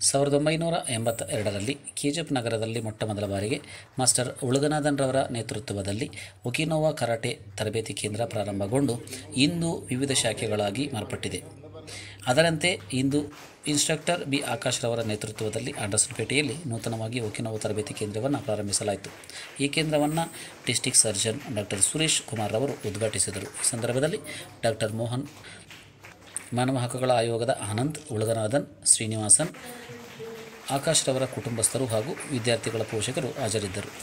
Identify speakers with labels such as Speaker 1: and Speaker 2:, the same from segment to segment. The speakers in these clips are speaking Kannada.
Speaker 1: ಸಾವಿರದ ಒಂಬೈನೂರ ಎಂಬತ್ತ ಎರಡರಲ್ಲಿ ಕೆಜಿಎಫ್ ನಗರದಲ್ಲಿ ಮೊಟ್ಟ ಮೊದಲ ಬಾರಿಗೆ ಮಾಸ್ಟರ್ ಉಳುಗನಾಥನ್ರವರ ನೇತೃತ್ವದಲ್ಲಿ ಒಕಿನೋವಾ ಕರಾಟೆ ತರಬೇತಿ ಕೇಂದ್ರ ಪ್ರಾರಂಭಗೊಂಡು ಇಂದು ವಿವಿಧ ಶಾಖೆಗಳಾಗಿ ಮಾರ್ಪಟ್ಟಿದೆ ಅದರಂತೆ ಇಂದು ಇನ್ಸ್ಟ್ರಕ್ಟರ್ ಬಿ ಆಕಾಶ್ರವರ ನೇತೃತ್ವದಲ್ಲಿ ಆಂಡರ್ಸನ್ಪೇಟೆಯಲ್ಲಿ ನೂತನವಾಗಿ ಒಕಿನೋವಾ ತರಬೇತಿ ಕೇಂದ್ರವನ್ನು ಪ್ರಾರಂಭಿಸಲಾಯಿತು ಈ ಕೇಂದ್ರವನ್ನು district surgeon doctor Suresh Kumar ಅವರು ಉದ್ಘಾಟಿಸಿದರು ಈ ಸಂದರ್ಭದಲ್ಲಿ ಡಾಕ್ಟರ್ ಮೋಹನ್ ಮಾನವ ಹಕ್ಕುಗಳ ಆಯೋಗದ ಆನಂದ್ ಉಳಗನಾಥನ್ ಶ್ರೀನಿವಾಸನ್ ಆಕಾಶ್ರವರ ಕುಟುಂಬಸ್ಥರು ಹಾಗೂ ವಿದ್ಯಾರ್ಥಿಗಳ ಪೋಷಕರು ಹಾಜರಿದ್ದರು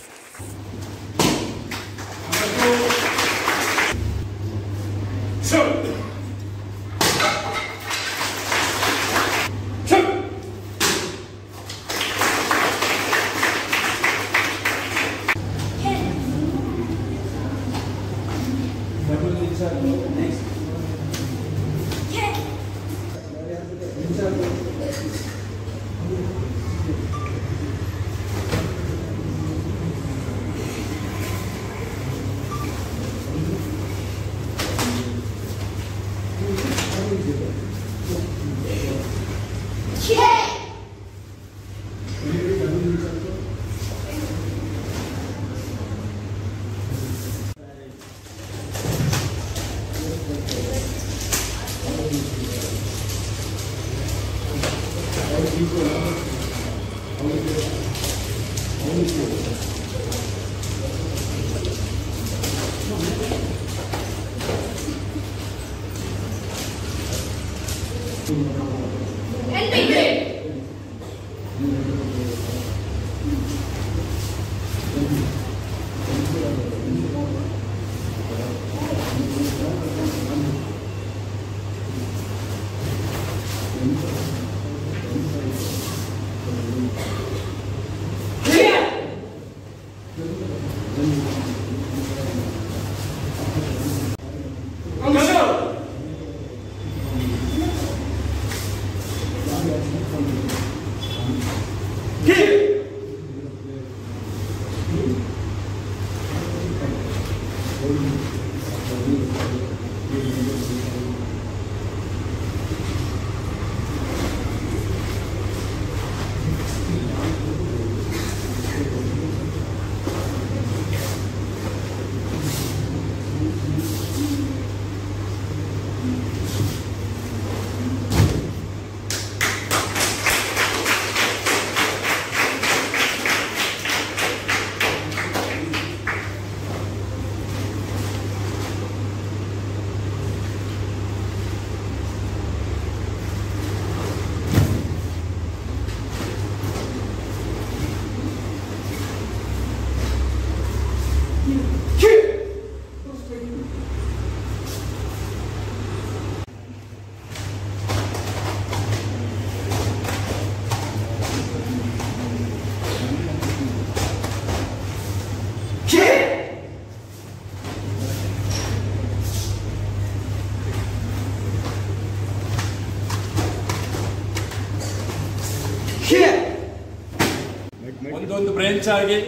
Speaker 2: ಒಂದೊಂದು ಬ್ರಾಂಚ್ ಆಗಿ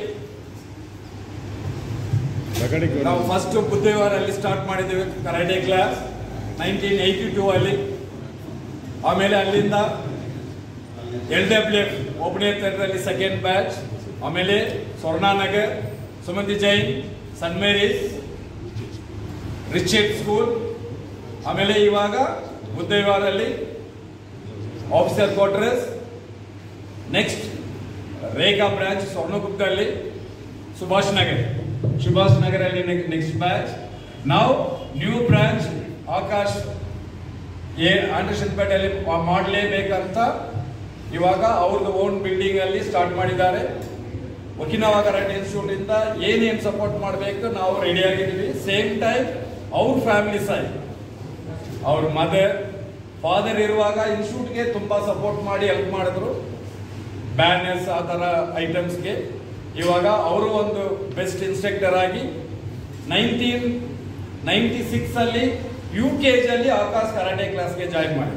Speaker 2: ನಾವು ಫಸ್ಟ್ ಬುಧವಾರ ಅಲ್ಲಿ ಸ್ಟಾರ್ಟ್ ಮಾಡಿದ್ದೇವೆ karate class nineteen eighty two ಅಲ್ಲಿ ಆಮೇಲೆ ಅಲ್ಲಿಂದ ಎಲ್ ಡಬ್ಲ್ಯೂ ಎಫ್ ಒಬ್ಬನೇ ಥರದಲ್ಲಿ ಸೆಕೆಂಡ್ ಬ್ಯಾಚ್ ಆಮೇಲೆ Swarnanagar Sumanti Jain Saint Mary's Richard school ಆಮೇಲೆ ಇವಾಗ ಬುಧವಾರಲ್ಲಿ officer quarters next Rekha branch ಸ್ವರ್ಣಗುಪ್ತಲ್ಲಿ ಸುಭಾಷ್ ನಗರ್ ಸುಭಾಷ್ ನಗರ್ ಅಲ್ಲಿ ನೆಕ್ಸ್ಟ್ ಬ್ಯಾಚ್ ನಾವು ನ್ಯೂ ಬ್ರಾಂಚ್ ಆಕಾಶ್ ಏ ಆಂಡರ್ಸನ್ ಪೇಟೆಯಲ್ಲಿ ಮಾಡಲೇಬೇಕಂತ ಇವಾಗ ಅವ್ರದ್ದು ಓನ್ ಬಿಲ್ಡಿಂಗ್ ಅಲ್ಲಿ ಸ್ಟಾರ್ಟ್ ಮಾಡಿದ್ದಾರೆ ಒಕಿನವಾ ಕರಾಟೆ ಇನ್ಸ್ಟಿಟ್ಯೂಟ್ ಇಂದ ಏನೇನು ಸಪೋರ್ಟ್ ಮಾಡಬೇಕು ನಾವು ರೆಡಿ ಆಗಿದ್ದೀವಿ ಸೇಮ್ ಟೈಮ್ ಅವ್ರ ಫ್ಯಾಮಿಲಿ ಸೈಡ್ ಅವ್ರ ಮದರ್ ಫಾದರ್ ಇರುವಾಗ ಇನ್ಸ್ಟಿಟ್ಯೂಟ್ಗೆ ತುಂಬಾ ಸಪೋರ್ಟ್ ಮಾಡಿ ಹೆಲ್ಪ್ ಮಾಡಿದ್ರು ಬ್ಯಾನರ್ಸ್ ಆ ಥರ ಐಟಮ್ಸ್ಗೆ ಇವಾಗ ಅವರು ಒಂದು ಬೆಸ್ಟ್ ಇನ್ಸ್ಟ್ರಕ್ಟರ್ ಆಗಿ ನೈನ್ಟೀನ್ ನೈಂಟಿ ಸಿಕ್ಸ್ ಅಲ್ಲಿ ಯು ಕೆ ಅಲ್ಲಿ ಆಕಾಶ್ ಕರಾಟೆ ಕ್ಲಾಸ್ಗೆ ಜಾಯಿನ್ ಮಾಡಿ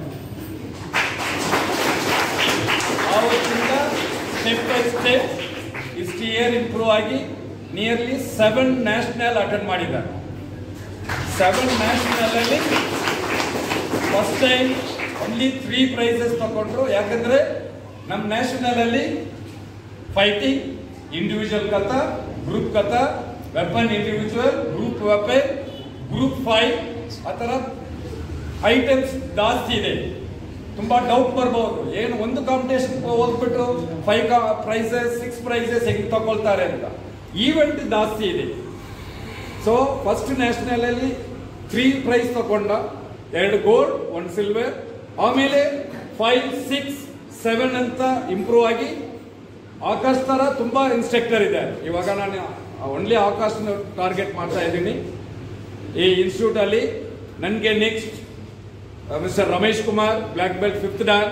Speaker 2: ಆವತ್ತಿಂದ ಸ್ಟೆಪ್ ಬೈ ಸ್ಟೆಪ್ ಇಷ್ಟು ಇಯರ್ ಇಂಪ್ರೂವ್ ಆಗಿ ನಿಯರ್ಲಿ ಸೆವೆನ್ ನ್ಯಾಷನಲ್ ಅಟೆಂಡ್ ಮಾಡಿದ್ದಾರೆ ಸೆವೆನ್ ನ್ಯಾಷನಲ್ ಅಲ್ಲಿ first time only three prizes ತಗೊಂಡ್ರು ಯಾಕಂದ್ರೆ ನಮ್ಮ ನ್ಯಾಷನಲ್ ಅಲ್ಲಿ fighting individual kata group kata weapon individual group weapon group five ಆ ಥರ ಐಟಮ್ಸ್ ಜಾಸ್ತಿ ಇದೆ ತುಂಬಾ ಡೌಟ್ ಬರ್ಬೋದು ಏನು ಒಂದು ಕಾಂಪಿಟೇಷನ್ ಹೋಗ್ಬಿಟ್ಟು ಫೈವ್ ಪ್ರೈಸಸ್ ಸಿಕ್ಸ್ ಪ್ರೈಸಸ್ ಹೆಂಗ್ ತಗೊಳ್ತಾರೆ ಅಂತ ಈವೆಂಟ್ ಜಾಸ್ತಿ ಇದೆ ಸೊ ಫಸ್ಟ್ ನ್ಯಾಷನಲ್ ಅಲ್ಲಿ ತ್ರೀ ಪ್ರೈಸ್ ತಗೊಂಡ ಎರಡು ಗೋಲ್ಡ್ ಒಂದು ಸಿಲ್ವರ್ ಆಮೇಲೆ ಫೈವ್ ಸಿಕ್ಸ್ ಸೆವೆನ್ ಅಂತ ಇಂಪ್ರೂವ್ ಆಗಿ ಆಕಾಶ್ ತರ ತುಂಬಾ ಇನ್ಸ್ಟ್ರಕ್ಟರ್ ಇದೆ ಇವಾಗ ನಾನು ಓನ್ಲಿ ಆಕಾಶ್ ಟಾರ್ಗೆಟ್ ಮಾಡ್ತಾ ಇದ್ದೀನಿ ಈ ಇನ್ಸ್ಟಿಟ್ಯೂಟ್ ಅಲ್ಲಿ ನನಗೆ next mister Ramesh Kumar black belt fifth dan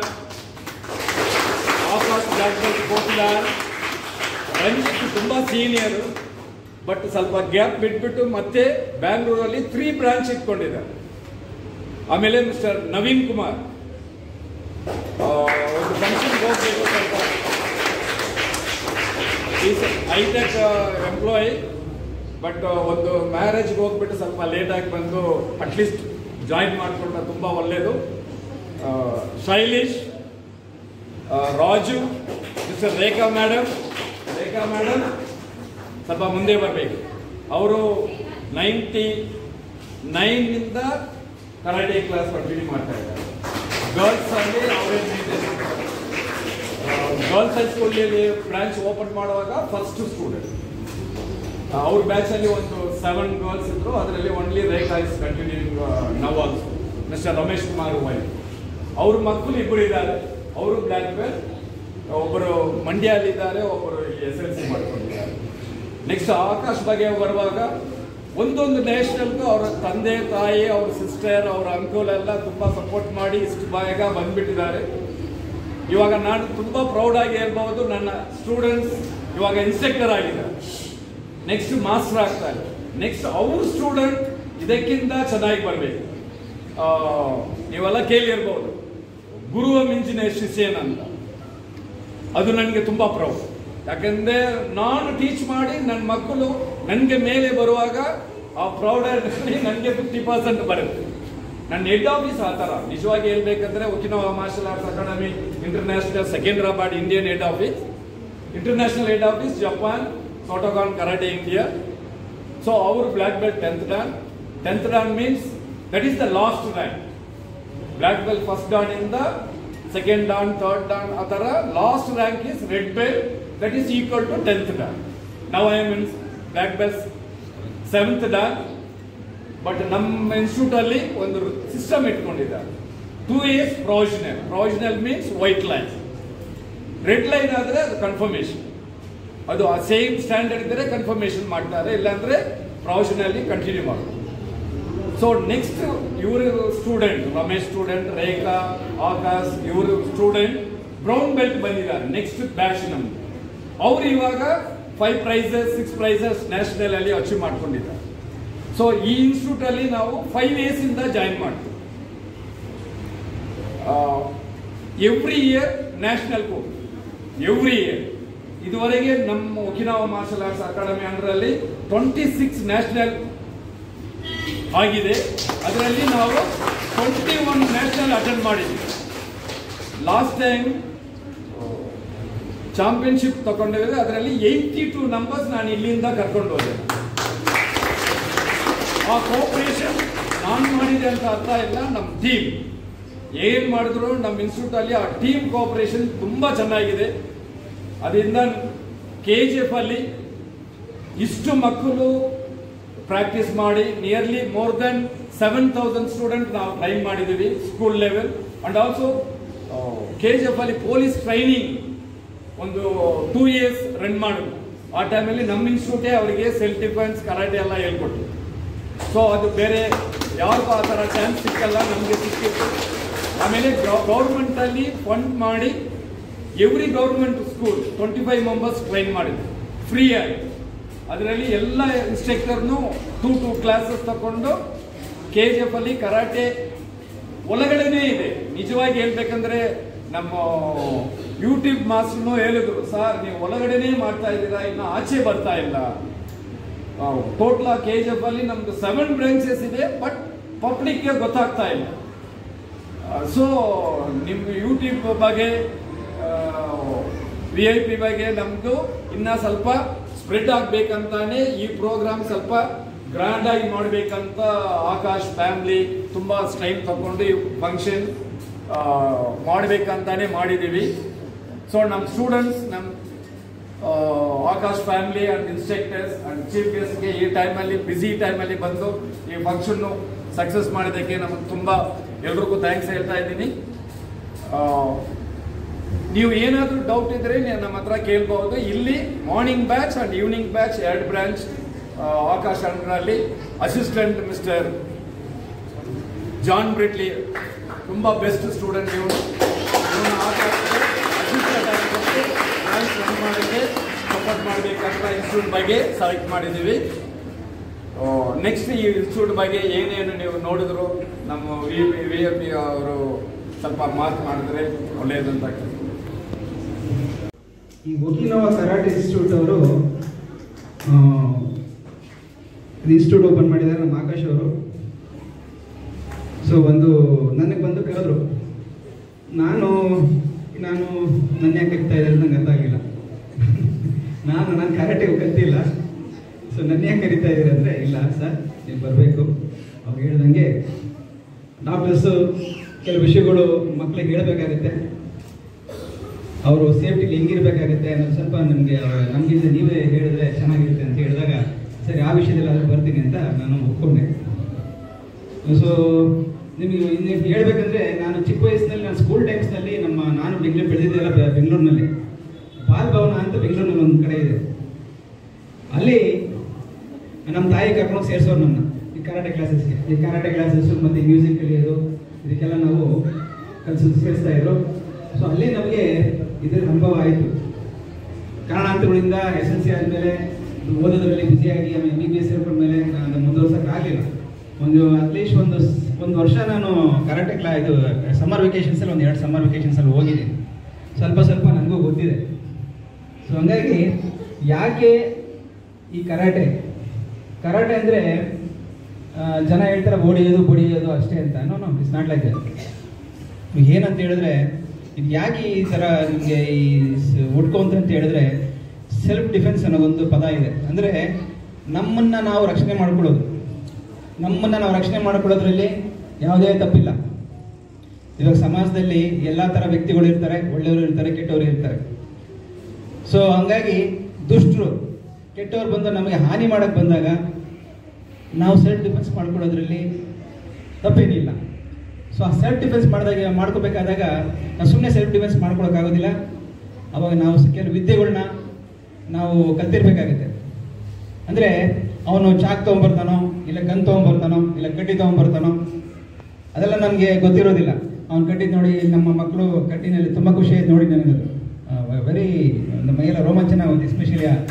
Speaker 2: Akash black belt fourth dan Ranjith ತುಂಬಾ ಸೀನಿಯರ್ ಬಟ್ ಸ್ವಲ್ಪ ಗ್ಯಾಪ್ ಬಿಟ್ಬಿಟ್ಟು ಮತ್ತೆ ಬ್ಯಾಂಗ್ಳೂರಲ್ಲಿ ತ್ರೀ ಬ್ರಾಂಚ್ ಇಟ್ಕೊಂಡಿದ್ದಾರೆ ಆಮೇಲೆ ಮಿಸ್ಟರ್ ನವೀನ್ ಕುಮಾರ್ ಆ, ಒಂದು ಫಂಕ್ಷನ್ ಹೋಗ್ಬೇಕು ಸ್ವಲ್ಪ ಹೈಟೆಕ್ ಎಂಪ್ಲಾಯಿ ಬಟ್ ಒಂದು ಮ್ಯಾರೇಜ್ಗೆ ಹೋಗ್ಬಿಟ್ಟು ಸ್ವಲ್ಪ ಲೇಟ್ ಆಗಿ ಬಂದು ಅಟ್ಲೀಸ್ಟ್ ಜಾಯಿನ್ ಮಾಡ್ಕೊಂಡ್ರೆ ತುಂಬಾ ಒಳ್ಳೇದು ಆ, ಶೈಲೇಶ್ ಆ, Raju mister Rekha madam Rekha madam ಸ್ವಲ್ಪ ಮುಂದೆ ಬರಬೇಕು ಅವರು ನೈಂಟಿ ನೈನಿಂದ ಕರಾಟೆ ಕ್ಲಾಸ್ ಕಂಟಿನ್ಯೂ ಮಾಡ್ತಾ ಇದ್ದಾರೆ ಗರ್ಲ್ಸ್ ಅಲ್ಲಿ ಅವರೇ ಗರ್ಲ್ಸ್ ಹೈಸ್ಕೂಲಲ್ಲಿ ಬ್ರಾಂಚ್ ಓಪನ್ ಮಾಡುವಾಗ ಫಸ್ಟ್ ಸ್ಟೂಡೆಂಟ್ ಅವ್ರ ಬ್ಯಾಚ್ ಅಲ್ಲಿ ಒಂದು ಸೆವೆನ್ ಗರ್ಲ್ಸ್ ಇದ್ರು ಅದರಲ್ಲಿ only Rekha is continuing now also mister Ramesh Kumar wife ಅವ್ರ ಮಕ್ಕಳು ಇಬ್ಬರು ಇದ್ದಾರೆ ಅವರು ಬ್ಲ್ಯಾಕ್ ಬೆಲ್ ಒಬ್ಬರು ಮಂಡ್ಯಲ್ಲಿ ಇದ್ದಾರೆ ಒಬ್ಬರು ಎಸ್ ಎಲ್ ಸಿ ಮಾಡ್ಕೊಂಡಿದ್ದಾರೆ ನೆಕ್ಸ್ಟ್ ಆಕಾಶ್ ಬಗ್ಗೆ ಬರುವಾಗ ಒಂದೊಂದು ನ್ಯಾಷನಲ್ಗೂ ಅವರ ತಂದೆ ತಾಯಿ ಅವ್ರ ಸಿಸ್ಟರ್ ಅವ್ರ ಅಂಕಲ್ ಎಲ್ಲ ತುಂಬಾ ಸಪೋರ್ಟ್ ಮಾಡಿ ಇಷ್ಟು ಬೇಗ ಬಂದ್ಬಿಟ್ಟಿದ್ದಾರೆ ಇವಾಗ ನಾನು ತುಂಬಾ ಪ್ರೌಡ್ ಆಗಿ ಹೇಳ್ಬಹುದು ನನ್ನ ಸ್ಟೂಡೆಂಟ್ಸ್ ಇವಾಗ ಇನ್ಸ್ಟ್ರಕ್ಟರ್ ಆಗಿದ್ದಾರೆ ನೆಕ್ಸ್ಟ್ ಮಾಸ್ಟರ್ ಆಗ್ತಾರೆ ನೆಕ್ಸ್ಟ್ ಅವ್ರ ಸ್ಟೂಡೆಂಟ್ ಇದಕ್ಕಿಂತ ಚೆನ್ನಾಗಿ ಬರಬೇಕು ನೀವೆಲ್ಲ ಕೇಳಿರ್ಬೋದು ಗುರುವ ಮಿಂಚಿನ ಶಿಷ್ಯನ್ ಅಂತ ಅದು ನನಗೆ ತುಂಬಾ ಪ್ರೌಡ್ ಯಾಕಂದ್ರೆ ನಾನು ಟೀಚ್ ಮಾಡಿ ನನ್ನ ಮಕ್ಕಳು ನನಗೆ ಮೇಲೆ ಬರುವಾಗ ಆ ಪ್ರೌಡ್ ನನಗೆ ಫಿಫ್ಟಿ ಪರ್ಸೆಂಟ್ ಬರುತ್ತೆ ನನ್ನ ಹೆಡ್ ಆಫೀಸ್ ಆ ಥರ ನಿಜವಾಗಿ ಹೇಳ್ಬೇಕಂದ್ರೆ Okinawa martial arts academy international Secunderabad Indian head office international head office Japan Shotokan karate India so ಅವರು black belt tenth dan tenth dan means that is the last rank black belt first dan ಇಂದ ಸೆಕೆಂಡ್ ಡಾನ್ ಥರ್ಡ್ ಡಾನ್ ಆ ಥರ last rank is red belt that is equal to tenth dan ನಾವು I means black belt seventh dan but ನಮ್ಮ ಇನ್ಸ್ಟಿಟ್ಯೂಟ್ ಅಲ್ಲಿ ಒಂದು ಸಿಸ್ಟಮ್ ಇಟ್ಕೊಂಡಿದ್ದಾರೆ two years provisional provisional means white line red line ಆದ್ರೆ ಅದು ಕನ್ಫರ್ಮೇಶನ್ ಅದು ಆ ಸೇಮ್ ಸ್ಟ್ಯಾಂಡರ್ಡ್ ಇದ್ದರೆ ಕನ್ಫರ್ಮೇಶನ್ ಮಾಡ್ತಾರೆ ಇಲ್ಲಾಂದ್ರೆ ಪ್ರೊವಿಷನಲ್ಲಿ ಕಂಟಿನ್ಯೂ ಮಾಡ್ತಾರೆ ಸೊ ನೆಕ್ಸ್ಟ್ ಇವರು ಸ್ಟೂಡೆಂಟ್ ರಮೇಶ್ ಸ್ಟೂಡೆಂಟ್ ರೇಖಾ ಆಕಾಶ್ ಇವರು ಸ್ಟೂಡೆಂಟ್ ಬ್ರೌನ್ ಬೆಲ್ಟ್ ಬಂದಿದ್ದಾರೆ ನೆಕ್ಸ್ಟ್ ಬ್ಯಾಚ್ ನಮ್ದು ಅವ್ರು ಇವಾಗ five prizes six prizes national ಅಲ್ಲಿ ಅಚೀವ್ ಮಾಡ್ಕೊಂಡಿದ್ದಾರೆ ಸೊ ಈ ಇನ್ಸ್ಟಿಟ್ಯೂಟ್ ಅಲ್ಲಿ ನಾವು ಫೈವ್ ಇಯರ್ಸ್ ಇಂದ ಜಾಯಿನ್ ಮಾಡ್ತೀವಿ every year national course every year ಇದುವರೆಗೆ ನಮ್ಮ ಒಕಿನಾವಾ ಮಾರ್ಷಲ್ ಆರ್ಟ್ಸ್ ಅಕಾಡೆಮಿ ಅಂಡರಲ್ಲಿ ಟ್ವೆಂಟಿ ಸಿಕ್ಸ್ ನ್ಯಾಷನಲ್ ಆಗಿದೆ ಅದರಲ್ಲಿ ನಾವು ಟ್ವೆಂಟಿ ಒನ್ ನ್ಯಾಷನಲ್ ಅಟೆಂಡ್ ಮಾಡಿದ್ವಿ ಲಾಸ್ಟ್ ಟೈಮ್ ಚಾಂಪಿಯನ್ಶಿಪ್ ತಗೊಂಡಿದ್ರೆ ಅದರಲ್ಲಿ ಏಯ್ಟಿ ಟೂ ನಂಬರ್ಸ್ ನಾನು ಇಲ್ಲಿಂದ ಕರ್ಕೊಂಡು ಹೋದೆ ಆ ಕೋಪರೇಷನ್ ನಾನು ಮಾಡಿದೆ ಅಂತ ಅರ್ಥ ಇಲ್ಲ ನಮ್ಮ ಟೀಮ್ ಏನ್ ಮಾಡಿದ್ರು ನಮ್ಮ ಇನ್ಸ್ಟಿಟ್ಯೂಟ್ ಅಲ್ಲಿ ಆ ಟೀಮ್ ಕೋಪರೇಷನ್ ತುಂಬಾ ಚೆನ್ನಾಗಿದೆ ಅದರಿಂದ ಕೆ ಜಿ ಎಫ್ ಅಲ್ಲಿ ಇಷ್ಟು ಮಕ್ಕಳು ಪ್ರಾಕ್ಟೀಸ್ ಮಾಡಿ nearly more than seven thousand student ನಾವು ಟ್ರೈನ್ ಮಾಡಿದ್ದೀವಿ school level and also K G F ಅಲ್ಲಿ ಪೊಲೀಸ್ ಟ್ರೈನಿಂಗ್ ಒಂದು ಟೂ ಇಯರ್ಸ್ ರನ್ ಮಾಡಿದ್ರು ಆ ಟೈಮಲ್ಲಿ ನಮ್ಮ ಇನ್ಸ್ಟಿಟ್ಯೂಟೇ ಅವರಿಗೆ ಸೆಲ್ಫ್ ಡಿಫೆನ್ಸ್ ಕರಾಟೆ ಎಲ್ಲ ಹೇಳ್ಕೊಟ್ರು ಸೊ ಅದು ಬೇರೆ ಯಾರಿಗೂ ಆ ಥರ ಚಾನ್ಸ್ ಸಿಕ್ಕಲ್ಲ ನಮಗೆ ಸಿಕ್ಕಿತ್ತು ಆಮೇಲೆ ಗೌರ್ಮೆಂಟ್ ಅಲ್ಲಿ ಫಂಡ್ ಮಾಡಿ every government school twenty five members train ಮಾಡಿದ್ರು ಫ್ರೀ ಆಗಿ ಅದರಲ್ಲಿ ಎಲ್ಲ ಇನ್ಸ್ಟ್ರಕ್ಟರ್ನು ಟೂ ಟೂ ಕ್ಲಾಸಸ್ ತಗೊಂಡು ಕೆ ಜಿ ಎಫ್ ಅಲ್ಲಿ ಕರಾಟೆ ಒಳಗಡೆನೇ ಇದೆ ನಿಜವಾಗಿ ಹೇಳ್ಬೇಕಂದ್ರೆ ನಮ್ಮ ಯೂಟ್ಯೂಬ್ ಮಾಸ್ಟರ್ನು ಹೇಳಿದ್ರು ಸರ್ ನೀವು ಒಳಗಡೆನೇ ಮಾಡ್ತಾ ಇದ್ದೀರಾ ಇನ್ನು ಆಚೆ ಬರ್ತಾ ಇಲ್ಲ ಟೋಟಲ್ ಕೆ ಜಿ ಎಫ್ ಅಲ್ಲಿ ನಮ್ದು ಸೆವೆನ್ ಬ್ರಾಂಚಸ್ ಇದೆ ಬಟ್ ಪಬ್ಲಿಕ್ಗೆ ಗೊತ್ತಾಗ್ತಾ ಇಲ್ಲ ಸೊ ನಿಮ್ಮ ಯೂಟ್ಯೂಬ್ ಬಗ್ಗೆ ಆ, ವಿ ಐ ಪಿ ಬಗ್ಗೆ ನಮ್ದು ಇನ್ನ ಸ್ವಲ್ಪ ಸ್ಪ್ರೆಡ್ ಆಗ್ಬೇಕಂತಾನೆ ಈ ಪ್ರೋಗ್ರಾಮ್ ಸ್ವಲ್ಪ ಗ್ರ್ಯಾಂಡ್ ಆಗಿ ಮಾಡ್ಬೇಕಂತ ಆಕಾಶ್ ಫ್ಯಾಮಿಲಿ ತುಂಬಾ ಟೈಮ್ ತಗೊಂಡು ಈ ಫಂಕ್ಷನ್ ಮಾಡ್ಬೇಕಂತಾನೆ ಮಾಡಿದೀವಿ ಸೊ ನಮ್ಮ ಸ್ಟೂಡೆಂಟ್ಸ್ ನಮ್ಮ Akash family and instructors and chief ಗೆಸ್ಟ್ಗೆ ಈ ಟೈಮಲ್ಲಿ ಬ್ಯುಸಿ ಟೈಮಲ್ಲಿ ಬಂದು ಈ ಫಂಕ್ಷನ್ ಸಕ್ಸಸ್ ಮಾಡೋದಕ್ಕೆ ನಮಗೆ ತುಂಬಾ ಎಲ್ರಿಗೂ ಥ್ಯಾಂಕ್ಸ್ ಹೇಳ್ತಾ ಇದ್ದೀನಿ ಆ, ನೀವು ಏನಾದರೂ ಡೌಟ್ ಇದ್ರೆ ನೀವು ನಮ್ಮ ಹತ್ರ ಕೇಳ್ಬಹುದು ಇಲ್ಲಿ morning batch and evening batch ಎರಡು ಬ್ರಾಂಚ್ ಆಕಾಶ್ ಅಂಡ್ರಲ್ಲಿ ಅಸಿಸ್ಟೆಂಟ್ ಮಿಸ್ಟರ್ ಜಾನ್ ಬ್ರಿಟ್ಲಿ ತುಂಬಾ ಬೆಸ್ಟ್ ಸ್ಟೂಡೆಂಟ್ ಇವನು ಇವನು ಆಕಾಶಕ್ಕೆ assistant ಆಗಿ ಕೊಟ್ಟು branch run ಮಾಡೋಕ್ಕೆ ಸಪೋರ್ಟ್ ಮಾಡಬೇಕಂತ ಇನ್ಸ್ಟಿಟ್ಯೂಟ್ ಬಗ್ಗೆ ಸೆಲೆಕ್ಟ್ ಮಾಡಿದ್ದೀವಿ ನೆಕ್ಸ್ಟ್ ಈ ಇನ್ಸ್ಟಿಟ್ಯೂಟ್ ಬಗ್ಗೆ ಏನೇನು ನೀವು ನೋಡಿದ್ರು ನಮ್ಮ ವಿ ವಿ ಎ ಪಿ ಅವರು ಸ್ವಲ್ಪ ಮಾತು ಮಾಡಿದ್ರೆ ಒಳ್ಳೆಯದಂತ
Speaker 3: ಈ ಒಕಿನೋವಾ ಕರಾಟೆ ಇನ್ಸ್ಟಿಟ್ಯೂಟ್ ಅವರು ಇನ್ಸ್ಟಿಟ್ಯೂಟ್ ಓಪನ್ ಮಾಡಿದ್ದಾರೆ ನಮ್ಮ ಆಕಾಶ್ ಅವರು ಸೊ ಒಂದು ನನಗೆ ಬಂದು ಕರೆದ್ರು ನಾನು ನಾನು ನನ್ನ ಯಾಕೆ ಕರಿತಾ ಇದ್ದಾರೆ ನಂಗೆ ಅರ್ಥ ಆಗಿಲ್ಲ ನಾನು ನಾನು ಕರಾಟೆ ಕಲ್ತಿಲ್ಲ ಸೊ ನನ್ನ ಯಾಕೆ ಕರಿತಾ ಇದ್ದೀರಿ ಅಂದರೆ ಇಲ್ಲ ಸರ್ ನೀವು ಬರಬೇಕು ಅವ್ರು ಹೇಳ್ದಂಗೆ ಡಾಕ್ಟರ್ಸು ಕೆಲವು ವಿಷಯಗಳು ಮಕ್ಕಳಿಗೆ ಹೇಳಬೇಕಾಗುತ್ತೆ ಅವರು ಸೇಫ್ಟಿಲಿ ಹೆಂಗಿರ್ಬೇಕಾಗುತ್ತೆ ಅನ್ನೋದು ಸ್ವಲ್ಪ ನಮಗೆ ನಮಗಿಂತ ನೀವೇ ಹೇಳಿದ್ರೆ ಚೆನ್ನಾಗಿರುತ್ತೆ ಅಂತ ಹೇಳಿದಾಗ ಸರಿ ಆ ವಿಷಯದಲ್ಲಿ ಅದು ಬರ್ತೀನಿ ಅಂತ ನಾನು ಒಪ್ಕೊಂಡೆ ಸೊ ನಿಮಗೆ ಇನ್ನು ಹೇಳ್ಬೇಕಂದ್ರೆ ನಾನು ಚಿಕ್ಕ ವಯಸ್ಸಿನಲ್ಲಿ ನಾನು ಸ್ಕೂಲ್ ಟೈಮ್ಸ್ನಲ್ಲಿ ನಮ್ಮ ನಾನು ಬೆಂಗಳೂರು ಬೆಳೆದಿದ್ದೆಲ್ಲ ಬೆ- ಬೆಂಗಳೂರಿನಲ್ಲಿ ಬಾಲ್ ಭವನ ಅಂತ ಬೆಂಗಳೂರಿನಲ್ಲಿ ಒಂದು ಕಡೆ ಇದೆ ಅಲ್ಲಿ ನಮ್ಮ ತಾಯಿ ಕರ್ಕೊಂಡು ಸೇರಿಸೋರು ನನ್ನ ಈ ಕರಾಟೆ ಕ್ಲಾಸಸ್ಗೆ ಈ ಕರಾಟೆ ಕ್ಲಾಸಸ್ ಮತ್ತು ಮ್ಯೂಸಿಕ್ ಕಲಿಯೋದು ಇದಕ್ಕೆಲ್ಲ ನಾವು ಕಲಿಸ ಸೇರಿಸ್ತಾ ಇದ್ರು ಸೊ ಅಲ್ಲಿ ನಮಗೆ ಇದರ ಅನುಭವ ಆಯಿತು ಕಾರಣಾಂತರಗಳಿಂದ ಎಸ್ ಎಲ್ ಸಿ ಆದಮೇಲೆ ಓದೋದ್ರಲ್ಲಿ ಬ್ಯುಸಿಯಾಗಿ ಆಮೇಲೆ ಬಿ ಬಿ ಎಸ್ ಸೇರ್ಕೊಂಡ್ಮೇಲೆ ನಾನು ಮುಂದುವರ್ಸೋಕ್ಕಾಗಲಿಲ್ಲ ಒಂದು ಅಟ್ಲೀಸ್ಟ್ ಒಂದು ಸ್- ಒಂದು ವರ್ಷ ನಾನು ಕರಾಟೆ ಕ್ಲಾ ಇದು ಸಮ್ಮರ್ ವೆಕೇಷನ್ಸಲ್ಲಿ ಒಂದು ಎರಡು ಸಮ್ಮರ್ ವೆಕೇಷನ್ಸಲ್ಲಿ ಹೋಗಿದ್ದೀನಿ ಸ್ವಲ್ಪ ಸ್ವಲ್ಪ ನನಗೂ ಗೊತ್ತಿದೆ ಸೊ ಹಂಗಾಗಿ ಯಾಕೆ ಈ ಕರಾಟೆ ಕರಾಟೆ ಅಂದರೆ ಜನ ಹೇಳ್ತಾರೆ ಓಡಿಯೋದು ಬಡಿಯೋದು ಅಷ್ಟೇ ಅಂತ no no it's not like that ಏನಂತ ಹೇಳಿದ್ರೆ ಇದು ಯಾಕೆ ಈ ಥರ ನಿಮಗೆ ಈ ಸ- ಹುಡ್ಕೊಂತ ಅಂತ ಹೇಳಿದ್ರೆ ಸೆಲ್ಫ್ ಡಿಫೆನ್ಸ್ ಅನ್ನೋ ಒಂದು ಪದ ಇದೆ ಅಂದರೆ ನಮ್ಮನ್ನು ನಾವು ರಕ್ಷಣೆ ಮಾಡ್ಕೊಳ್ಳೋದು ನಮ್ಮನ್ನು ನಾವು ರಕ್ಷಣೆ ಮಾಡ್ಕೊಳ್ಳೋದ್ರಲ್ಲಿ ಯಾವುದೇ ತಪ್ಪಿಲ್ಲ ಇವಾಗ ಸಮಾಜದಲ್ಲಿ ಎಲ್ಲ ಥರ ವ್ಯಕ್ತಿಗಳು ಇರ್ತಾರೆ ಒಳ್ಳೆಯವರು ಇರ್ತಾರೆ ಕೆಟ್ಟವರು ಇರ್ತಾರೆ ಸೊ ಹಂಗಾಗಿ ದುಷ್ಟರು ಕೆಟ್ಟವ್ರು ಬಂದು ನಮಗೆ ಹಾನಿ ಮಾಡಕ್ಕೆ ಬಂದಾಗ ನಾವು ಸೆಲ್ಫ್ ಡಿಫೆನ್ಸ್ ಮಾಡ್ಕೊಳ್ಳೋದ್ರಲ್ಲಿ ತಪ್ಪೇನಿಲ್ಲ ಸೊ ಆ ಸೆಲ್ಫ್ ಡಿಫೆನ್ಸ್ ಮಾಡಿದಾಗ ಮಾಡ್ಕೋಬೇಕಾದಾಗ ನಾವು ಸುಮ್ಮನೆ ಸೆಲ್ಫ್ ಡಿಫೆನ್ಸ್ ಮಾಡ್ಕೊಳಕ್ಕಾಗೋದಿಲ್ಲ ಅವಾಗ ನಾವು ಸ- ಕೆಲವು ವಿದ್ಯೆಗಳನ್ನ ನಾವು ಕಲ್ತಿರ್ಬೇಕಾಗುತ್ತೆ ಅಂದರೆ ಅವನು ಚಾಕ್ ತೊಗೊಂಬರ್ತಾನೋ ಇಲ್ಲ ಗನ್ ತೊಗೊಂಬರ್ತಾನೋ ಇಲ್ಲ ಕಡ್ಡಿ ತೊಗೊಂಬರ್ತಾನೋ ಅದೆಲ್ಲ ನಮಗೆ ಗೊತ್ತಿರೋದಿಲ್ಲ ಅವ್ನು ಕಟ್ಟಿದ್ದು ನೋಡಿ ನಮ್ಮ ಮಕ್ಕಳು ಕಟ್ಟಿನಲ್ಲಿ ತುಂಬ ಖುಷಿ ಆಯ್ತು ನೋಡಿ ನನಗೆ ವೆರಿ ನಮ್ಮ ಮೈಯೆಲ್ಲ ರೋಮಾಂಚನ ಆಗುತ್ತೆ ಎಸ್ಪೆಷಲಿ ಆ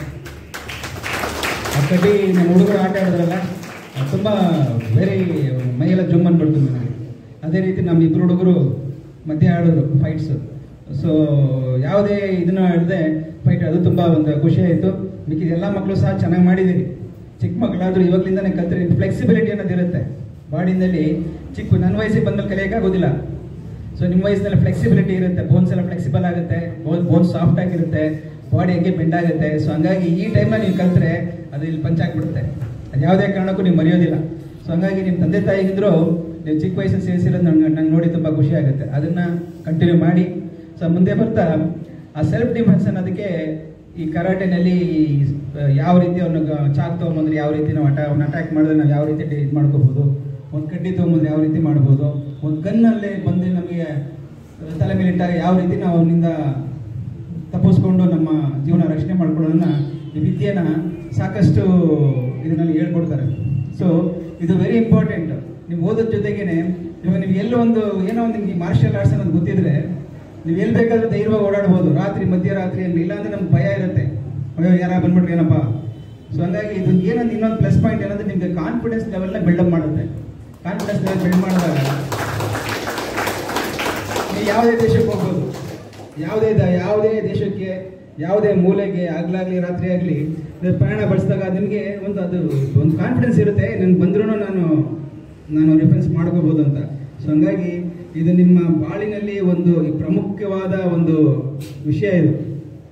Speaker 3: ಕಡ್ಡಿ ನಮ್ಮ ಹುಡುಗರು ಆಟ ಆಡಿದ್ರಲ್ಲ ಅದು ತುಂಬ ವೆರಿ ಮೈಯೆಲ್ಲ ಜುಮ್ ಅಂದ್ಬಿಡ್ತು ನನಗೆ ಅದೇ ರೀತಿ ನಮ್ಮ ಇಬ್ಬರು ಹುಡುಗರು ಮಧ್ಯೆ ಆಡೋರು ಫೈಟ್ಸು ಸೊ ಯಾವುದೇ ಇದನ್ನ ಹಿಡ್ದೆ ಫೈಟ್ ಅದು ತುಂಬ ಒಂದು ಖುಷಿ ಆಯಿತು ಮಿಕ್ಕಿದ ಎಲ್ಲ ಮಕ್ಕಳು ಸಹ ಚೆನ್ನಾಗಿ ಮಾಡಿದ್ದೀರಿ ಚಿಕ್ಕ ಮಕ್ಕಳಾದರೂ ಇವಾಗಲಿಂದನೇ ಕಲ್ತ್ರೆ ಫ್ಲೆಕ್ಸಿಬಿಲಿಟಿ ಅನ್ನೋದು ಇರುತ್ತೆ ಬಾಡಿನಲ್ಲಿ ಚಿಕ್ಕ ನನ್ನ ವಯಸ್ಸಿಗೆ ಬಂದಲ್ಲಿ ಕಲಿಯೋಕ್ಕಾಗೋದಿಲ್ಲ ಸೊ ನಿಮ್ಮ ವಯಸ್ಸಿನಲ್ಲಿ ಫ್ಲೆಕ್ಸಿಬಿಲಿಟಿ ಇರುತ್ತೆ ಬೋನ್ಸ್ ಎಲ್ಲ ಫ್ಲೆಕ್ಸಿಬಲ್ ಆಗುತ್ತೆ ಬೋನ್ಸ್ ಸಾಫ್ಟ್ ಆಗಿರುತ್ತೆ ಬಾಡಿ ಹೆಂಗೆ ಬೆಂಡ್ ಆಗುತ್ತೆ ಸೊ ಹಂಗಾಗಿ ಈ ಟೈಮಲ್ಲಿ ನೀವು ಕಲ್ತ್ರೆ ಅದು ಇಲ್ಲಿ ಪಂಚಾಗ್ಬಿಡುತ್ತೆ ಅದು ಯಾವುದೇ ಕಾರಣಕ್ಕೂ ನೀವು ಮರೆಯೋದಿಲ್ಲ ಸೊ ಹಂಗಾಗಿ ನಿಮ್ಮ ತಂದೆ ತಾಯಿಗಿದ್ರು ನೀವು ಚಿಕ್ಕ ವಯಸ್ಸಲ್ಲಿ ಸೇರಿಸಿರೋದು ನಂಗೆ ನಂಗೆ ನೋಡಿ ತುಂಬ ಖುಷಿ ಆಗುತ್ತೆ ಅದನ್ನು ಕಂಟಿನ್ಯೂ ಮಾಡಿ ಸೊ ಮುಂದೆ ಬರ್ತಾ ಆ ಸೆಲ್ಫ್ ಡಿಫೆನ್ಸ್ ಅನ್ನೋದಕ್ಕೆ ಈ ಕರಾಟೆನಲ್ಲಿ ಯಾವ ರೀತಿ ಅವನು ಚಾಕ್ ತೊಗೊಂಬಂದ್ರೆ ಯಾವ ರೀತಿ ನಾವು ಅಟ ಅವ್ನ ಅಟ್ಯಾಕ್ ಮಾಡಿದ್ರೆ ನಾವು ಯಾವ ರೀತಿ ಇದು ಮಾಡ್ಕೋಬೋದು ಒಂದು ಕಡ್ಡಿ ತೊಗೊಂಬಂದ್ರೆ ಯಾವ ರೀತಿ ಮಾಡ್ಬೋದು ಒಂದು ಗನ್ನಲ್ಲೇ ಬಂದು ನಮಗೆ ತಲೆ ಮೇಲೆ ಇಟ್ಟಾಗ ಯಾವ ರೀತಿ ನಾವು ಅವನಿಂದ ತಪ್ಪಿಸ್ಕೊಂಡು ನಮ್ಮ ಜೀವನ ರಕ್ಷಣೆ ಮಾಡ್ಕೊಳ್ಳೋದನ್ನ ಈ ವಿದ್ಯೆನ ಸಾಕಷ್ಟು ಇದರಲ್ಲಿ ಹೇಳ್ಕೊಡ್ತಾರೆ ಸೊ ಇದು ವೆರಿ ಇಂಪಾರ್ಟೆಂಟ್ ನೀವು ಓದೋದ್ರ ಜೊತೆಗೇನೆ ಇವಾಗ ನೀವು ಎಲ್ಲೋ ಒಂದು ಏನೋ ಒಂದು ನಿಮ್ಗೆ ಮಾರ್ಷಲ್ ಆರ್ಟ್ಸ್ ಅನ್ನೋದು ಗೊತ್ತಿದ್ರೆ ನೀವು ಎಲ್ಲಿ ಬೇಕಾದ್ರೂ ಧೈರ್ಯವಾಗಿ ಓಡಾಡ್ಬೋದು ರಾತ್ರಿ ಮಧ್ಯರಾತ್ರಿ ಅಂದ್ರೆ ಇಲ್ಲಾಂದ್ರೆ ನಮ್ಗೆ ಭಯ ಇರುತ್ತೆ ಅಯ್ಯೋ ಯಾರ ಬಂದ್ಬಿಟ್ರೆ ಏನಪ್ಪ ಸೊ ಹಂಗಾಗಿ ಇದು ಏನಂದ್ರೆ ಇನ್ನೊಂದು ಪ್ಲಸ್ ಪಾಯಿಂಟ್ ಏನಂದ್ರೆ ನಿಮಗೆ ಕಾನ್ಫಿಡೆನ್ಸ್ ಲೆವೆಲ್ನ ಬಿಲ್ಡಪ್ ಮಾಡುತ್ತೆ ಕಾನ್ಫಿಡೆನ್ಸ್ ಲೆವೆಲ್ ಬಿಲ್ಡ್ ಮಾಡಿದಾಗ ನೀವು ಯಾವುದೇ ದೇಶಕ್ಕೆ ಹೋಗ್ಬೋದು ಯಾವುದೇ ದ- ಯಾವುದೇ ದೇಶಕ್ಕೆ ಯಾವುದೇ ಮೂಲೆಗೆ ಆಗ್ಲಾಗ್ಲಿ ರಾತ್ರಿ ಆಗಲಿ ಪ್ರಯಾಣ ಬಳಸಿದಾಗ ನಿಮಗೆ ಒಂದು ಅದು ಒಂದು ಕಾನ್ಫಿಡೆನ್ಸ್ ಇರುತ್ತೆ ನನ್ಗೆ ಬಂದ್ರೂ ನಾನು ನಾನು ಡಿಫೆನ್ಸ್ ಮಾಡ್ಕೋಬೋದು ಅಂತ ಸೊ ಹಂಗಾಗಿ ಇದು ನಿಮ್ಮ ಬಾಳಿನಲ್ಲಿ ಒಂದು ಪ್ರಮುಖವಾದ ಒಂದು ವಿಷಯ ಇದು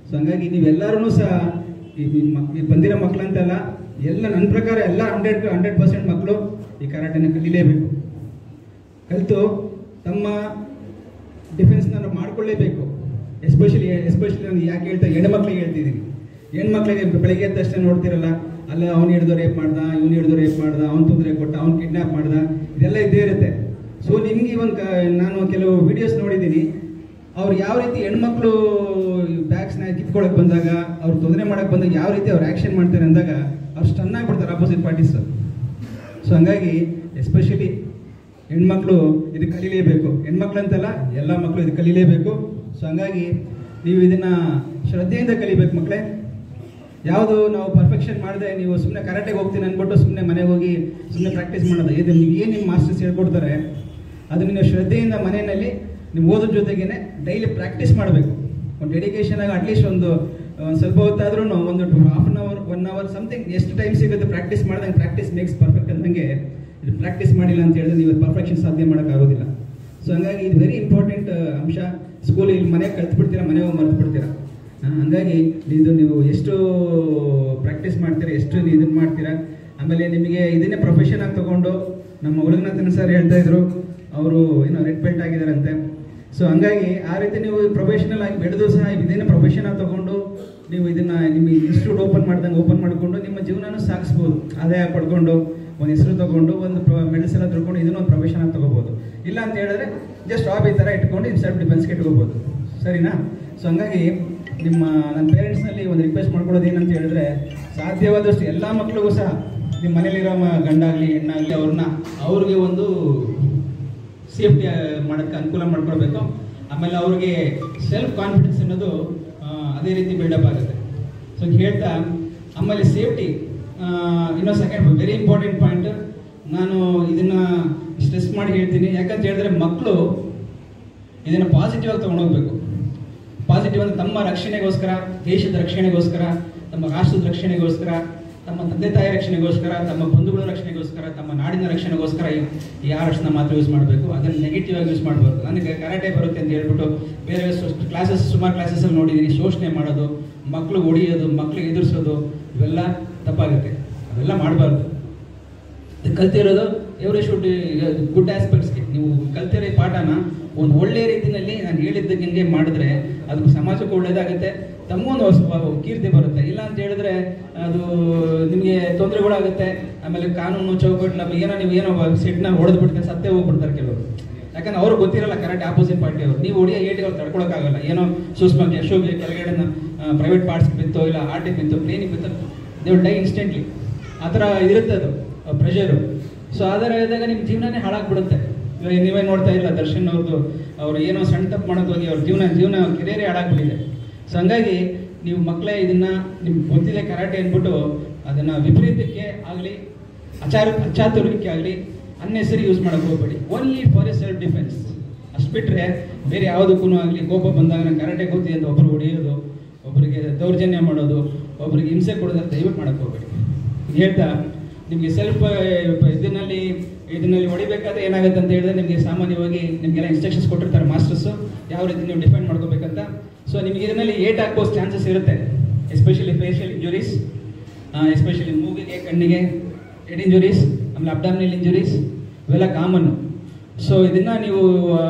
Speaker 3: ಸೊ ಹಂಗಾಗಿ ನೀವೆಲ್ಲರೂ ಸಹ ಈ ಈ ಮಕ್- ಈ ಬಂದಿರೋ ಮಕ್ಕಳಂತೆಲ್ಲ ಎಲ್ಲ ನನ್ನ ಪ್ರಕಾರ ಎಲ್ಲ ಹಂಡ್ರೆಡ್ ಹಂಡ್ರೆಡ್ ಪರ್ಸೆಂಟ್ ಮಕ್ಕಳು ಈ ಕರಾಟೆನ ಕಲೀಲೇಬೇಕು ಕಲಿತು ತಮ್ಮ ಡಿಫೆನ್ಸ್ನ ನಾವು ಮಾಡ್ಕೊಳ್ಳೇಬೇಕು ಎಸ್ಪೆಷಲಿ ಎಸ್ಪೆಷಲಿ ನಾನು ಯಾಕೆ ಹೇಳ್ತಾ ಹೆಣ್ಮಕ್ಳಿಗೆ ಹೇಳ್ತಿದ್ದೀನಿ ಹೆಣ್ಮಕ್ಳಿಗೆ ಬೆಳಗ್ಗೆ ಎದ್ದ ತಕ್ಷಣ ನೋಡ್ತಿರಲ್ಲ ಅಲ್ಲ ಅವ್ನು ಹಿಡಿದು ರೇಪ್ ಮಾಡ್ದ ಇವ್ನು ಹಿಡಿದು ರೇಪ್ ಮಾಡ್ದ ಅವ್ನು ತೊಂದರೆ ಕೊಟ್ಟ ಅವ್ನು ಕಿಡ್ನಾಪ್ ಮಾಡ್ದ ಇದೆಲ್ಲ ಇದ್ದೇ ಇರುತ್ತೆ ಸೊ ನಿಮಗೆ ಒಂದು ಕ ನಾನು ಕೆಲವು ವಿಡಿಯೋಸ್ ನೋಡಿದ್ದೀನಿ ಅವ್ರು ಯಾವ ರೀತಿ ಹೆಣ್ಮಕ್ಳು ಬ್ಯಾಗ್ಸ್ನ ಕಿತ್ಕೊಳಕ್ ಬಂದಾಗ ಅವ್ರು ತೊಂದರೆ ಮಾಡಕ್ ಬಂದಾಗ ಯಾವ ರೀತಿ ಅವ್ರು ಆ್ಯಕ್ಷನ್ ಮಾಡ್ತಾರೆ ಅಂದಾಗ ಅವ್ರು ಸ್ಟನ್ ಆಗ್ಬಿಡ್ತಾರೆ ಆಪೋಸಿಟ್ ಪಾರ್ಟೀಸ್ ಸೊ ಹಂಗಾಗಿ ಎಸ್ಪೆಷಲಿ ಹೆಣ್ಮಕ್ಳು ಇದು ಕಲೀಲೇಬೇಕು ಹೆಣ್ಮಕ್ಳು ಅಂತಲ್ಲ ಎಲ್ಲ ಮಕ್ಕಳು ಇದು ಕಲೀಲೇಬೇಕು ಸೊ ಹಂಗಾಗಿ ನೀವು ಇದನ್ನ ಶ್ರದ್ಧೆಯಿಂದ ಕಲಿಬೇಕು ಮಕ್ಕಳೇ ಯಾವುದು ನಾವು ಪರ್ಫೆಕ್ಷನ್ ಮಾಡದೆ ನೀವು ಸುಮ್ಮನೆ ಕರಾಟೆಗೆ ಹೋಗ್ತೀನಿ ಅಂದ್ಬಿಟ್ಟು ಸುಮ್ಮನೆ ಮನೆಗೆ ಹೋಗಿ ಸುಮ್ಮನೆ ಪ್ರಾಕ್ಟೀಸ್ ಮಾಡೋದು ಇದು ನೀವು ಏನು ನಿಮ್ಮ ಮಾಸ್ಟರ್ಸ್ ಹೇಳ್ಕೊಡ್ತಾರೆ ಅದನ್ನ ನೀವು ಶ್ರದ್ಧೆಯಿಂದ ಮನೆಯಲ್ಲಿ ನೀವು ಓದೋದ್ರ ಜೊತೆಗೇನೆ ಡೈಲಿ ಪ್ರಾಕ್ಟೀಸ್ ಮಾಡಬೇಕು ಒಂದು ಡೆಡಿಕೇಶನ್ ಆಗಿ ಅಟ್ಲೀಸ್ಟ್ ಒಂದು ಒಂದು ಸ್ವಲ್ಪ ಹೊತ್ತಾದ್ರೂ ಒಂದು half an hour one hour something ಎಷ್ಟು ಟೈಮ್ ಸಿಗುತ್ತೆ ಪ್ರಾಕ್ಟೀಸ್ ಮಾಡಿದಂಗೆ ಪ್ರಾಕ್ಟೀಸ್ ಮೇಕ್ಸ್ ಪರ್ಫೆಕ್ಟ್ ಅಂದಂಗೆ ಇದು ಪ್ರಾಕ್ಟೀಸ್ ಮಾಡಿಲ್ಲ ಅಂತ ಹೇಳಿದ್ರೆ ನೀವು ಪರ್ಫೆಕ್ಷನ್ ಸಾಧನೆ ಮಾಡೋಕ್ಕಾಗೋದಿಲ್ಲ ಸೊ ಹಂಗಾಗಿ ಇದು ವೆರಿ ಇಂಪಾರ್ಟೆಂಟ್ ಅಂಶ ಸ್ಕೂಲ್ ಇಲ್ಲಿ ಮನೆಗೆ ಕಲ್ತು ಬಿಡ್ತೀರಾ ಮನೆ ಹೋಗಿ ಮರ್ತು ಬಿಡ್ತೀರಾ ಆ, ಹಂಗಾಗಿ ಇದು ನೀವು ಎಷ್ಟು ಪ್ರಾಕ್ಟೀಸ್ ಮಾಡ್ತೀರಾ ಎಷ್ಟು ನೀವು ಇದನ್ನ ಮಾಡ್ತೀರಾ ಆಮೇಲೆ ನಿಮಗೆ ಇದನ್ನೇ ಪ್ರೊಫೆಷನ್ ಆಗಿ ತಗೊಂಡು ನಮ್ಮ ಉಲಗನಾಥನ್ ಸರ್ ಹೇಳ್ತಾ ಇದ್ರು ಅವರು ಏನೋ ರೆಡ್ ಬೆಲ್ಟ್ ಆಗಿದಾರಂತೆ ಸೊ ಹಂಗಾಗಿ ಆ ರೀತಿ ನೀವು ಪ್ರೊಫೆಷನಲ್ ಆಗಿ ಬೆಳೆದು ಸಹ ಇದನ್ನೇ ಪ್ರೊಫೆಷನ್ ಆಗಿ ತಗೊಂಡು ನೀವು ಇದನ್ನ ನಿಮ್ಮ ಇನ್ಸ್ಟಿಟ್ಯೂಟ್ ಓಪನ್ ಮಾಡ್ದಂಗೆ ಓಪನ್ ಮಾಡಿಕೊಂಡು ನಿಮ್ಮ ಜೀವನನೂ ಸಾಗಿಸ್ಬೋದು ಆದಾಯ ಪಡ್ಕೊಂಡು ಒಂದು ಹೆಸರು ತಗೊಂಡು ಒಂದು ಮೆಡಲ್ಸ್ ಎಲ್ಲ ತಿಳ್ಕೊಂಡು ಇದನ್ನ ಒಂದು ಪ್ರೊಫೆಷನ್ ಆಗಿ ತಗೋಬಹುದು ಇಲ್ಲ ಅಂತ ಹೇಳಿದ್ರೆ ಜಸ್ಟ್ ಹಾಬಿ ಥರ ಇಟ್ಕೊಂಡು ಇದು ಸೆಲ್ಫ್ ಡಿಫೆನ್ಸ್ಗೆ ಇಟ್ಕೋಬಹುದು ಸರಿನಾ ಸೊ ಹಂಗಾಗಿ ನಿಮ್ಮ ನನ್ನ ಪೇರೆಂಟ್ಸ್ನಲ್ಲಿ ಒಂದು ರಿಕ್ವೆಸ್ಟ್ ಮಾಡ್ಕೊಳ್ಳೋದು ಏನಂತ ಹೇಳಿದ್ರೆ ಸಾಧ್ಯವಾದಷ್ಟು ಎಲ್ಲ ಮಕ್ಕಳಿಗೂ ಸಹ ನಿಮ್ಮ ಮನೇಲಿರೋ ಮ- ಗಂಡಾಗ್ಲಿ ಹೆಣ್ಣಾಗ್ಲಿ ಅವ್ರನ್ನ ಅವ್ರಿಗೆ ಒಂದು ಸೇಫ್ಟಿ ಮಾಡೋಕ್ಕೆ ಅನುಕೂಲ ಮಾಡ್ಕೊಳ್ಬೇಕು ಆಮೇಲೆ ಅವ್ರಿಗೆ ಸೆಲ್ಫ್ ಕಾನ್ಫಿಡೆನ್ಸ್ ಅನ್ನೋದು ಆ, ಅದೇ ರೀತಿ ಬಿಲ್ಡಪ್ ಆಗುತ್ತೆ ಸೊ ಹೇಳ್ತಾ ಆಮೇಲೆ ಸೇಫ್ಟಿ ಇನ್ನೊಂದು ಸೆಕೆಂಡ್ ವೆರಿ ಇಂಪಾರ್ಟೆಂಟ್ ಪಾಯಿಂಟ್ ನಾನು ಇದನ್ನ ಸ್ಟ್ರೆಸ್ ಮಾಡಿ ಹೇಳ್ತೀನಿ ಯಾಕಂತ ಹೇಳಿದ್ರೆ ಮಕ್ಕಳು ಇದನ್ನ ಪಾಸಿಟಿವ್ ಆಗಿ ತಗೊಂಡೋಗ್ಬೇಕು ಪಾಸಿಟಿವ್ ಅಂದ್ರೆ ತಮ್ಮ ರಕ್ಷಣೆಗೋಸ್ಕರ ದೇಶದ ರಕ್ಷಣೆಗೋಸ್ಕರ ತಮ್ಮ ರಾಷ್ಟ್ರದ ರಕ್ಷಣೆಗೋಸ್ಕರ ತಮ್ಮ ತಂದೆ ತಾಯಿ ರಕ್ಷಣೆಗೋಸ್ಕರ ತಮ್ಮ ಬಂಧುಗಳ ರಕ್ಷಣೆಗೋಸ್ಕರ ತಮ್ಮ ನಾಡಿನ ರಕ್ಷಣೆಗೋಸ್ಕರ ಈ ಈ ಆರ್ಟ್ಸ್ನ ಮಾತ್ರ ಯೂಸ್ ಮಾಡಬೇಕು ಅದನ್ನು ನೆಗೆಟಿವ್ ಆಗಿ ಯೂಸ್ ಮಾಡಬಾರ್ದು ನನಗೆ ಕರಾಟೆ ಬರುತ್ತೆ ಅಂತ ಹೇಳ್ಬಿಟ್ಟು ಬೇರೆ ಕ್ಲಾಸಸ್ ಸುಮಾರು ಕ್ಲಾಸಸ್ಸಲ್ಲಿ ನೋಡಿದ್ದೀನಿ ಶೋಷಣೆ ಮಾಡೋದು ಮಕ್ಕಳು ಹೊಡಿಯೋದು ಮಕ್ಕಳಿಗೆ ಎದುರಿಸೋದು ಇವೆಲ್ಲ ತಪ್ಪಾಗುತ್ತೆ ಅವೆಲ್ಲ ಮಾಡಬಾರ್ದು ಇದು ಕಲ್ತಿರೋದು ಎವ್ರಿ ಶುಡ್ ಗುಡ್ ಆಸ್ಪೆಕ್ಟ್ಸ್ಗೆ ನೀವು ಕಲ್ತಿರೋ ಈ ಪಾಠನ ಒಂದು ಒಳ್ಳೆಯ ರೀತಿಯಲ್ಲಿ ನಾನು ಹೇಳಿದ್ದಕ್ಕೆ ಮಾಡಿದ್ರೆ ಅದು ಸಮಾಜಕ್ಕೂ ಒಳ್ಳೇದಾಗುತ್ತೆ ತಮಗೊಂದು ಹೊಸ ಕೀರ್ತಿ ಬರುತ್ತೆ ಇಲ್ಲ ಅಂತ ಹೇಳಿದ್ರೆ ಅದು ನಿಮಗೆ ತೊಂದರೆಗಳಾಗುತ್ತೆ ಆಮೇಲೆ ಕಾನೂನು ಚೌಕಟ್ಟು ನಮಗೆ ಏನೋ ನೀವು ಏನೋ ಸಿಟ್ನ ಹೊಡೆದು ಬಿಡ್ತಾರೆ ಸತ್ತೇ ಹೋಗ್ಬಿಡ್ತಾರೆ ಕೆಲವರು ಯಾಕಂದ್ರೆ ಅವ್ರಿಗೆ ಗೊತ್ತಿರಲ್ಲ ಕರೆಕ್ಟ್ ಆಪೋಸಿಟ್ ಪಾರ್ಟಿ ಅವರು ನೀವು ಹೊಡಿಯೋ ಏಟಿಗೆ ಅವ್ರು ತಡ್ಕೊಳಕ್ಕಾಗಲ್ಲ ಏನೋ ಸೂಕ್ಷ್ಮಕ್ಕೆ ಶೂಗೆ ಕೆಳಗಡೆ ಪ್ರೈವೇಟ್ ಪಾರ್ಟ್ಸ್ ಬಿತ್ತು ಇಲ್ಲ ಆರ್ಟಿಗೆ ಬಿತ್ತು ಪ್ಲೇನಿಗೆ ಬಿತ್ತು ದೇವ್ ಡೈ ಇನ್ಸ್ಟೆಂಟ್ಲಿ ಆ ಥರ ಇರುತ್ತೆ ಅದು ಪ್ರೆಷರು ಸೊ ಆ ಥರ ಇದ್ದಾಗ ನಿಮ್ಮ ಜೀವನನೇ ಹಾಳಾಗ್ಬಿಡುತ್ತೆ ಇವಾಗ ನೀವೇ ನೋಡ್ತಾ ಇಲ್ಲ ದರ್ಶನ್ ಅವ್ರದ್ದು ಅವ್ರು ಏನೋ ಸಣ್ಣ ತಪ್ಪು ಮಾಡೋದು ಹೋಗಿ ಅವ್ರ ಜೀವನ ಜೀವನ ಕೆರಿಯರೇ ಹಾಳಾಗ್ಬಿಟ್ಟಿದೆ ಸೊ ಹಂಗಾಗಿ ನೀವು ಮಕ್ಕಳೇ ಇದನ್ನ ನಿಮ್ಗೆ ಗೊತ್ತಿದೆ ಕರಾಟೆ ಅಂದ್ಬಿಟ್ಟು ಅದನ್ನ ವಿಪರೀತಕ್ಕೆ ಆಗಲಿ ಅಚಾರ ಅಚಾತುರ್ಯಕ್ಕೆ ಆಗಲಿ ಅನ್ನೆಸರಿ ಯೂಸ್ ಮಾಡಕ್ಕೆ ಹೋಗ್ಬೇಡಿ only for a self defence ಅಷ್ಟು ಬಿಟ್ಟರೆ ಬೇರೆ ಯಾವುದಕ್ಕೂ ಆಗಲಿ ಕೋಪ ಬಂದಾಗ ನಂಗೆ ಕರಾಟೆ ಗೊತ್ತಿದೆ ಅಂತ ಒಬ್ಬರು ಹೊಡೆಯೋದು ಒಬ್ಬರಿಗೆ ದೌರ್ಜನ್ಯ ಮಾಡೋದು ಒಬ್ಬರಿಗೆ ಹಿಂಸೆ ಕೊಡೋದು ಅಂತ ದಯವಿಟ್ಟು ಮಾಡಕ್ಕೆ ಹೋಗ್ಬೇಡಿ ಇದ್ ಹೇಳ್ತಾ ನಿಮಗೆ ಸೆಲ್ಫ್ ಇದನ್ನಲ್ಲಿ ಇದನ್ನಲ್ಲಿ ಹೊಡಿಬೇಕಾದ್ರೆ ಏನಾಗುತ್ತೆ ಅಂತ ಹೇಳಿದ್ರೆ ನಿಮಗೆ ಸಾಮಾನ್ಯವಾಗಿ ನಿಮಗೆಲ್ಲ ಇನ್ಸ್ಟ್ರಕ್ಷನ್ಸ್ ಕೊಟ್ಟಿರ್ತಾರೆ ಮಾಸ್ಟರ್ಸು ಯಾವ ರೀತಿ ನೀವು ಡಿಫೆಂಡ್ ಮಾಡ್ಕೋಬೇಕಂತ ಸೊ ನಿಮಗೆ ಇದರಲ್ಲಿ ಏಟ್ ಹಾಕೋ ಚಾನ್ಸಸ್ ಇರುತ್ತೆ ಎಸ್ಪೆಷಲಿ ಫೇಶಿಯಲ್ ಇಂಜುರೀಸ್ ಎಸ್ಪೆಷಲಿ ಮೂಗಿಗೆ ಕಣ್ಣಿಗೆ ಹೆಡ್ ಇಂಜುರೀಸ್ ಆಮೇಲೆ ಅಬ್ಡಾಮಿನಲ್ ಇಂಜುರೀಸ್ ಇವೆಲ್ಲ ಕಾಮನ್ನು ಸೊ ಇದನ್ನ ನೀವು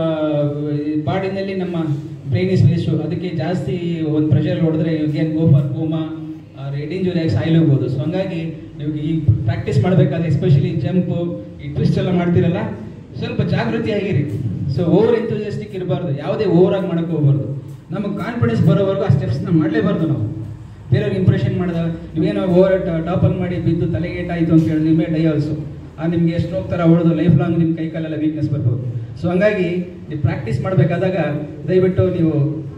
Speaker 3: ಬಾಡಿನಲ್ಲಿ ನಮ್ಮ ಬ್ರೈನ್ ಇಸ್ ವೇಸ್ಟು ಅದಕ್ಕೆ ಜಾಸ್ತಿ ಒಂದು ಪ್ರೆಷರ್ ಹೊಡೆದ್ರೆ you can go for coma head injury ಆಗಿ ಸಾಯ್ಲೋಗ್ಬೋದು ಸೊ ಹಂಗಾಗಿ ನೀವು ಈ ಪ್ರಾಕ್ಟೀಸ್ ಮಾಡಬೇಕಾದ್ರೆ ಎಸ್ಪೆಷಲಿ ಜಂಪು ಈ ಟ್ವಿಸ್ಟ್ ಎಲ್ಲ ಮಾಡ್ತಿರಲ್ಲ ಸ್ವಲ್ಪ ಜಾಗೃತಿಯಾಗಿರಿ ಸೊ ಓವರ್ ಎಂಥೂಸಿಯಾಸ್ಟಿಕ್ ಇರಬಾರ್ದು ಯಾವುದೇ ಓವರ್ ಆಗಿ ಮಾಡಕ್ಕೆ ಹೋಗ್ಬಾರ್ದು ನಮಗೆ ಕಾನ್ಫಿಡೆನ್ಸ್ ಬರೋವರೆಗೂ ಆ ಸ್ಟೆಪ್ಸ್ನ ಮಾಡಲೇಬಾರ್ದು ನಾವು ಬೇರೆಯವ್ರಿಗೆ ಇಂಪ್ರೆಷನ್ ಮಾಡಿದಾಗ ನೀವೇನೋ ಓವರ್ ಟಾಪಲ್ಲಿ ಮಾಡಿ ಬಿದ್ದು ತಲೆಗೆ ಏಟಾಯಿತು ಅಂತ ಹೇಳಿ ನಿಮ್ಮೇ ಡೈ ಆಲ್ಸು ಆ ನಿಮಗೆ ಸ್ಟ್ರೋಕ್ ಥರ ಹೊಡೆದು ಲೈಫ್ ಲಾಂಗ್ ನಿಮ್ಮ ಕೈ ಕಾಲೆಲ್ಲ ವೀಕ್ನೆಸ್ ಬರ್ಬೋದು ಸೊ ಹಂಗಾಗಿ ನೀವು ಪ್ರಾಕ್ಟೀಸ್ ಮಾಡಬೇಕಾದಾಗ ದಯವಿಟ್ಟು ನೀವು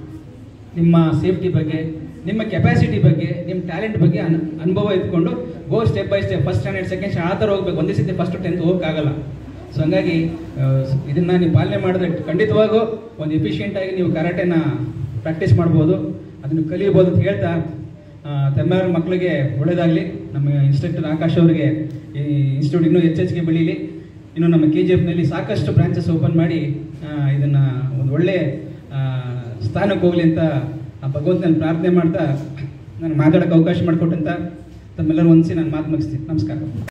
Speaker 3: ನಿಮ್ಮ ಸೇಫ್ಟಿ ಬಗ್ಗೆ ನಿಮ್ಮ ಕೆಪಾಸಿಟಿ ಬಗ್ಗೆ ನಿಮ್ಮ ಟ್ಯಾಲೆಂಟ್ ಬಗ್ಗೆ ಅನ್ ಅನುಭವ ಇಟ್ಕೊಂಡು go step by step first standard second standard ಆ ಥರ ಹೋಗ್ಬೇಕು ಒಂದೇ ಸತಿ ಫಸ್ಟ್ ಟೆಂತ್ ಹೋಗೋಕ್ಕಾಗಲ್ಲ ಸೊ ಹಂಗಾಗಿ ಆ, ಇದನ್ನ ನೀವು ಪಾಲನೆ ಮಾಡಿದ್ರೆ ಖಂಡಿತವಾಗೂ ಒಂದು ಎಫಿಷಿಯೆಂಟ್ ಆಗಿ ನೀವು ಕರಾಟೆನ ಪ್ರಾಕ್ಟೀಸ್ ಮಾಡ್ಬೋದು ಅದನ್ನು ಕಲಿಯಬಹುದು ಅಂತ ಹೇಳ್ತಾ ತಮ್ಮೆಲ್ಲರ ಮಕ್ಕಳಿಗೆ ಒಳ್ಳೇದಾಗಲಿ ನಮ್ಮ ಇನ್ಸ್ಟ್ರಕ್ಟರ್ ಆಕಾಶ್ ಅವರಿಗೆ ಈ ಇನ್ಸ್ಟಿಟ್ಯೂಟ್ ಇನ್ನೂ ಹೆಚ್ಚೆಚ್ಚಿಗೆ ಬೆಳೀಲಿ ಇನ್ನು ನಮ್ಮ ಕೆ ಜಿ ಎಫ್ನಲ್ಲಿ ಸಾಕಷ್ಟು ಬ್ರಾಂಚಸ್ ಓಪನ್ ಮಾಡಿ ಆ, ಇದನ್ನ ಒಂದು ಒಳ್ಳೆ ಆ, ಸ್ಥಾನಕ್ಕೆ ಹೋಗಲಿ ಅಂತ ಆ ಭಗವಂತನಲ್ಲಿ ಪ್ರಾರ್ಥನೆ ಮಾಡ್ತಾ ನಾನು ಮಾತಾಡೋಕ್ಕೆ ಅವಕಾಶ ಮಾಡಿಕೊಟ್ಟಂತ ತಮ್ಮೆಲ್ಲರೂ ಒಂದಿಸಿ ನಾನು ಮಾತು ಮುಗಿಸ್ತೀನಿ ನಮಸ್ಕಾರ